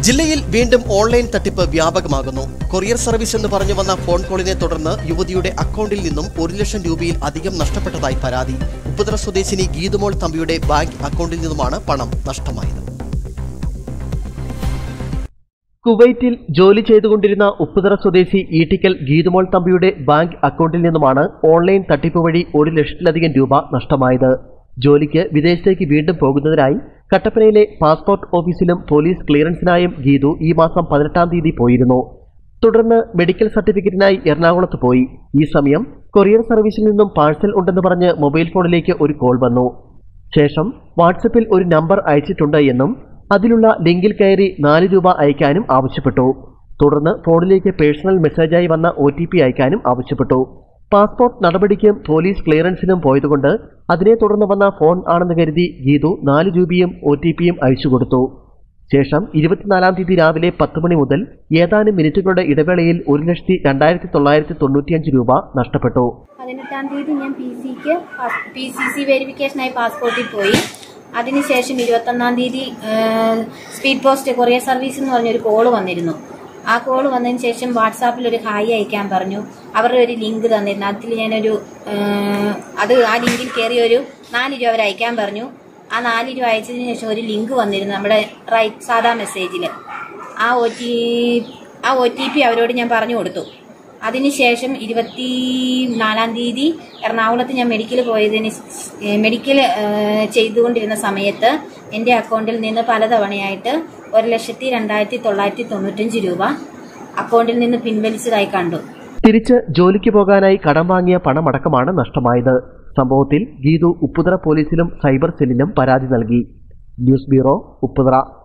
ജില്ലയിൽ വീണ്ടും ഓൺലൈൻ തട്ടിപ്പ് വ്യാപകമാകുന്നു കൊറിയർ സർവീസ് എന്ന് പറഞ്ഞു വന്ന ഫോൺ കോളിനെ തുടർന്ന് യുവതിയുടെ അക്കൗണ്ടിൽ നിന്നും ഒരു ലക്ഷം രൂപയിൽ അധികം നഷ്ടപ്പെട്ടതായി പരാതി ഉപ്പുതറ സ്വദേശിനി ഗീതുമോൾ തമ്പിയുടെ ബാങ്ക് അക്കൗണ്ടിൽ നിന്നുമാണ് പണം നഷ്ടമായത് കുവൈറ്റിൽ ജോലി ചെയ്തുകൊണ്ടിരുന്ന ഉപ്പുതറ സ്വദേശി ഈട്ടിക്കൽ ഗീതുമോൾ തമ്പിയുടെ ബാങ്ക് അക്കൗണ്ടിൽ നിന്നുമാണ് ഓൺലൈൻ തട്ടിപ്പ് വഴി ഒരു ലക്ഷത്തിലധികം രൂപ നഷ്ടമായത് ജോലിക്ക് വിദേശത്തേക്ക് വീണ്ടും പോകുന്നതിനായി കട്ടപ്പനയിലെ പാസ്പോർട്ട് ഓഫീസിലും പോലീസ് ക്ലിയറൻസിനായും ഗീതു ഈ മാസം പതിനെട്ടാം തീയതി പോയിരുന്നു തുടർന്ന് മെഡിക്കൽ സർട്ടിഫിക്കറ്റിനായി എറണാകുളത്ത് പോയി ഈ സമയം കൊറിയർ സർവീസിൽ നിന്നും പാഴ്സൽ ഉണ്ടെന്ന് പറഞ്ഞ് മൊബൈൽ ഫോണിലേക്ക് ഒരു കോൾ വന്നു ശേഷം വാട്സപ്പിൽ ഒരു നമ്പർ അയച്ചിട്ടുണ്ട് എന്നും അതിലുള്ള ലിങ്കിൽ കയറി നാല് രൂപ അയക്കാനും ആവശ്യപ്പെട്ടു തുടർന്ന് ഫോണിലേക്ക് പേഴ്സണൽ മെസ്സേജായി വന്ന ഒ ടി പി അയക്കാനും ആവശ്യപ്പെട്ടു പാസ്പോർട്ട് നടപടിക്കും പോലീസ് ക്ലിയറൻസിനും പോയതുകൊണ്ട് അതിനെ തുടർന്ന് വന്ന ഫോൺ ആണെന്ന് കരുതി ഗീതു നാല് രൂപയും ഒ ടി പിയും അയച്ചു കൊടുത്തു ശേഷം ഇരുപത്തിനാലാം തീയതി രാവിലെ പത്ത് മണി മുതൽ ഏതാനും മിനിറ്റുകളുടെ ഇടവേളയിൽ ഒരു ലക്ഷത്തി രണ്ടായിരത്തി തൊള്ളായിരത്തി തൊണ്ണൂറ്റിയഞ്ച് രൂപ നഷ്ടപ്പെട്ടു പതിനെട്ടാം തീയതി ഞാൻ പി സിക്ക് പി സി സി വെരിഫിക്കേഷനായി പാസ്പോർട്ടിൽ പോയി അതിനുശേഷം ഇരുപത്തൊന്നാം തീയതി സ്പീഡ് പോസ്റ്റ് കൊറിയർ സർവീസ് എന്ന് പറഞ്ഞൊരു കോള് വന്നിരുന്നു ആ കോള് വന്നതിന് ശേഷം വാട്സാപ്പിൽ ഒരു ഹായ് അയക്കാൻ പറഞ്ഞു അവരുടെ ഒരു ലിങ്ക് തന്നിരുന്നു അതിൽ ഞാനൊരു ഏഹ്, അത് ആ ലിങ്കിൽ കയറി ഒരു നാല് രൂപ അവർ അയക്കാൻ പറഞ്ഞു ആ നാല് രൂപ അയച്ചതിന് ശേഷം ഒരു ലിങ്ക് വന്നിരുന്നു നമ്മുടെ റൈറ്റ് സാധാ മെസ്സേജിൽ ആ ഒ ടി ആ ഒ ടി പി അവരോട് ഞാൻ പറഞ്ഞു കൊടുത്തു അതിനുശേഷം ഇരുപത്തി നാലാം തീയതി എറണാകുളത്ത് ഞാൻ മെഡിക്കൽ പോയതിന് ശ്- മെഡിക്കൽ ഏഹ്, ചെയ്തുകൊണ്ടിരുന്ന സമയത്ത് എൻ്റെ അക്കൗണ്ടിൽ നിന്ന് പലതവണയായിട്ട് ഒരു ലക്ഷത്തി രണ്ടായിരത്തി തൊള്ളായിരത്തി തൊണ്ണൂറ്റഞ്ച് രൂപ അക്കൗണ്ടിൽ നിന്ന് പിൻവലിച്ചതായി കണ്ടു തിരിച്ച് ജോലിക്ക് പോകാനായി കടം വാങ്ങിയ പണമടക്കമാണ് നഷ്ടമായത് സംഭവത്തിൽ ഗീതു ഉപ്പുതറ പോലീസിലും സൈബർ സെല്ലിലും പരാതി നൽകി ന്യൂസ് ബ്യൂറോ ഉപ്പുതറ